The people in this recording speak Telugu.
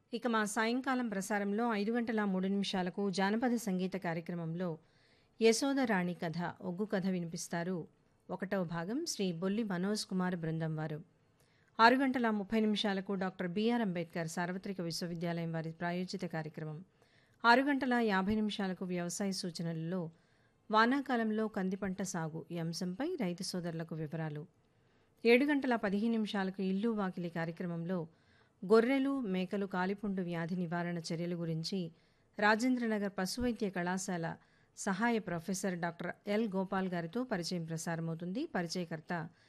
ఇక మా సాయంకాలం ప్రసారంలో ఐదు గంటల మూడు నిమిషాలకు జానపద సంగీత కార్యక్రమంలో యశోదరాణి కథ ఒగ్గు కథ వినిపిస్తారు ఒకటవ భాగం శ్రీ బొల్లి మనోజ్ కుమార్ బృందం వారు ఆరు గంటల ముప్పై నిమిషాలకు డాక్టర్ బిఆర్ అంబేద్కర్ సార్వత్రిక విశ్వవిద్యాలయం వారి ప్రాయోజిత కార్యక్రమం ఆరు గంటల యాభై నిమిషాలకు వ్యవసాయ సూచనలలో వానాకాలంలో కంది పంట సాగు ఈ అంశంపై రైతు సోదరులకు వివరాలు ఏడు గంటల పదిహేను నిమిషాలకు ఇల్లు వాకిలి కార్యక్రమంలో గొర్రెలు మేకలు కాలిపుండు వ్యాధి నివారణ చర్యల గురించి రాజేంద్రనగర్ పశువైద్య కళాశాల సహాయ ప్రొఫెసర్ డాక్టర్ ఎల్ గోపాల్ గారితో పరిచయం ప్రసారమవుతుంది పరిచయకర్త